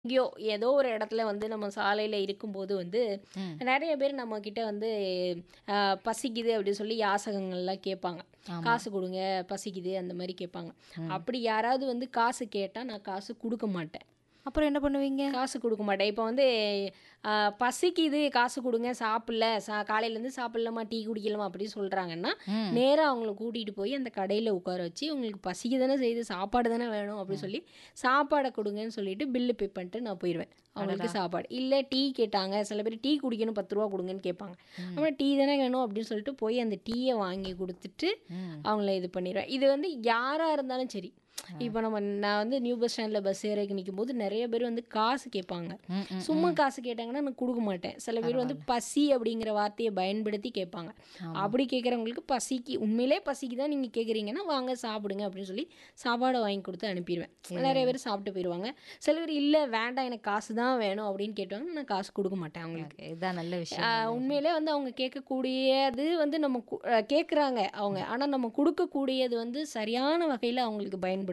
எங்கேயோ ஏதோ ஒரு இடத்துல வந்து நம்ம சாலையில இருக்கும்போது வந்து ம். நெறைய பேர் நம்மக்கிட்ட வந்து அ, பசிக்குது அப்படின்னு சொல்லி யாசகங்கள்லாம் கேட்பாங்க ஆமா. காசு கொடுங்க பசிக்குது அந்த மாதிரி கேட்பாங்க ம். அப்படி யாராவது வந்து காசு கேட்டால் நான் காசு கொடுக்க மாட்டேன் அப்புறம் என்ன பண்ணுவீங்க காசு கொடுக்க மாட்டேன் இப்போ வந்து ஆ, பசிக்குது காசு கொடுங்க சாப்பிடல சா காலையிலேருந்து சாப்பிடலாமா டீ குடிக்கலாமா அப்படின்னு சொல்கிறாங்கன்னா ம். நேராக அவங்கள கூட்டிகிட்டு போய் அந்த கடையில் உட்கார வச்சு உங்களுக்கு பசிக்கு தானே செய்யுது சாப்பாடு தானே வேணும் அப்படின்னு சொல்லி சாப்பாடை கொடுங்கன்னு சொல்லிட்டு பில்லு பே பண்ணிட்டு நான் போயிடுவேன் அவங்களுக்கு சாப்பாடு இல்லை டீ கேட்டாங்க சில பேர் டீ குடிக்கணும் பத்து ரூபா கொடுங்கன்னு கேட்பாங்க அப்புறம் டீ தானே வேணும் அப்படின்னு சொல்லிட்டு போய் அந்த டீயை வாங்கி கொடுத்துட்டு ம். அவங்கள இது பண்ணிடுவேன் இது வந்து யாராக இருந்தாலும் சரி இப்போ நம்ம நான் வந்து நியூ பஸ் ஸ்டாண்டில் பஸ் ஏறக்கு நிற்கும் போது நிறைய பேர் வந்து காசு கேட்பாங்க ம், ம். சும்மா காசு கேட்டாங்கன்னா நான் கொடுக்க மாட்டேன் சில பேர் வந்து பசி அப்படிங்கிற வார்த்தையை பயன்படுத்தி கேட்பாங்க அப்படி கேட்குறவங்களுக்கு பசிக்கு உண்மையிலே பசிக்கு தான் நீங்கள் கேட்குறீங்கன்னா வாங்க சாப்பிடுங்க அப்படின்னு சொல்லி சாப்பாடை வாங்கி கொடுத்து அனுப்பிடுவேன் நிறைய பேர் சாப்பிட்டு போயிடுவாங்க சில பேர் இல்லை வேண்டாம் எனக்கு காசு தான் வேணும் அப்படின்னு கேட்டாங்க நான் காசு கொடுக்க மாட்டேன் அவங்களுக்கு Okay, இதான் நல்ல விஷயம் ஆஹ் உண்மையிலே வந்து அவங்க கேட்கக்கூடியது வந்து நம்ம கேட்குறாங்க அவங்க ஆனால் நம்ம கொடுக்கக்கூடியது வந்து சரியான வகையில் அவங்களுக்கு பயன்படுது